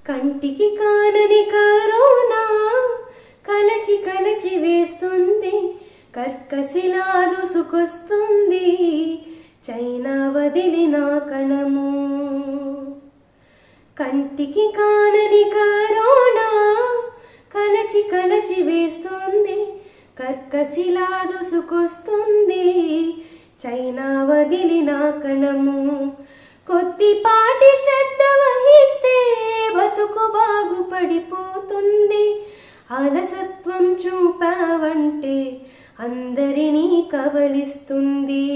కంటికి కానని కరోనా కలచి కలచి వేస్తుంది కర్కశిలా దూసుకొస్తుంది చైనా వదిలిన కణము కంటికి కానని కరోనా కలచి కలచి వేస్తుంది కర్కశిలా దూసుకొస్తుంది చైనా వదిలిన కణము కొద్దిపాటి శ్రద్ధ వహిస్తే బతుకు బాగుపడిపోతుంది అలసత్వం చూపావంటే అందరినీ కబలిస్తుంది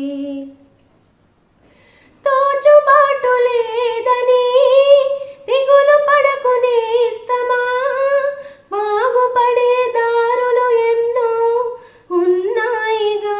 తోచుబాటు లేదని దిగులు పడకు నేస్తమా బాగుపడే దారులు ఎన్నో ఉన్నాయిగా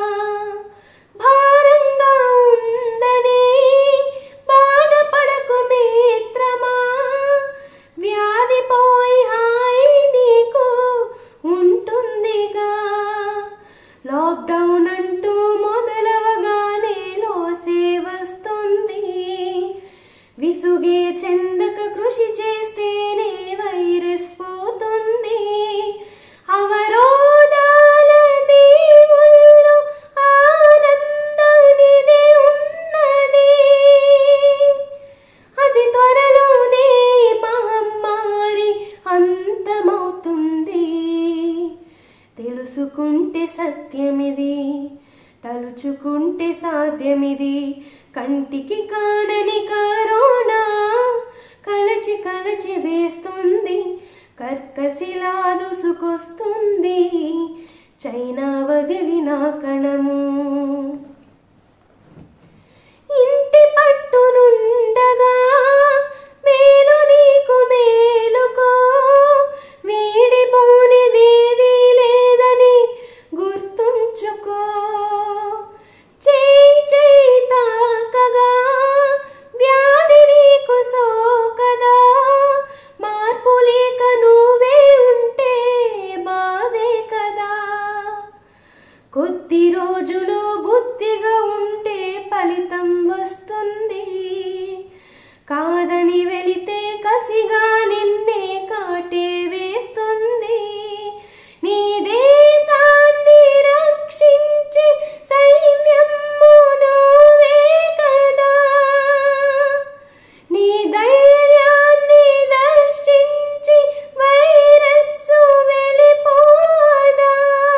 భారంగా ఉందని బాధపడకు మిత్రమా వ్యాధి పోయి హాయి నీకు ఉంటుందిగా లాక్డౌన్ అంటూ మొదలవగానే లోసే వస్తుంది విసుగే చెందక కృషి చేస్తేనే వైరస్ పోతుంది అవరోధాల దేవుళ్ళు ఆనందనిదే ఉన్నది అతి త్వరలోనే మహమ్మారి అంతమవుతుంది తెలుసుకుంటే సత్యమిది తలుచుకుంటే సాధ్యమిది కంటికి కానని కరోనా కలచి కలచి వేస్తుంది కర్కశిలా దూసుకొస్తుంది చైనా వదిలిన కణము ఇంటి పట్టునుండగా మేలు నీకు మేలుకో వీడిపోనిదేది లేదని గుర్తుంచుకో చేయి చేయి తాకగా వ్యాధి నీకు సోకదా మార్పు లేక నువ్వే ఉంటే బాధే కదా కొద్ది రోజులు బుద్ధిగా ఉంటే ఫలితం వస్తుంది కాదని వెళితే కసిగా నిన్నే కాటే వేస్తుంది నీ దేశాన్ని రక్షించి సైన్యము నువ్వే కదా నీ ధైర్యాన్ని దర్శించి వైరస్సు వెళ్ళిపోదా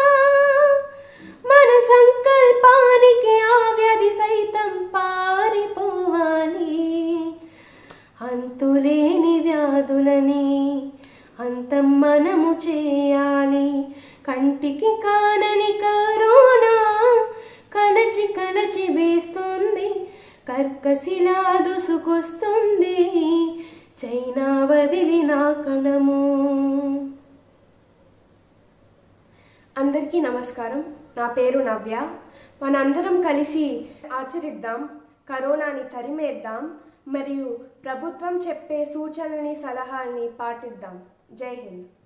మన సంకల్పానికి ఆ వ్యాధి సైతం పారిపోవాలి అంతులేని వ్యాధులని అంతం మనము చేయాలి కంటికి కానని కరోనా కలచి కలచి వేస్తుంది కర్కశిలా దూసుకొస్తుంది చైనా వదిలిన కణము అందరికీ నమస్కారం నా పేరు నవ్య మనందరం కలిసి ఆచరిద్దాం కరోనాని తరిమేద్దాం మరియు ప్రభుత్వం చెప్పే సూచనల్ని సలహాల్ని పాటిద్దాం జై హింద్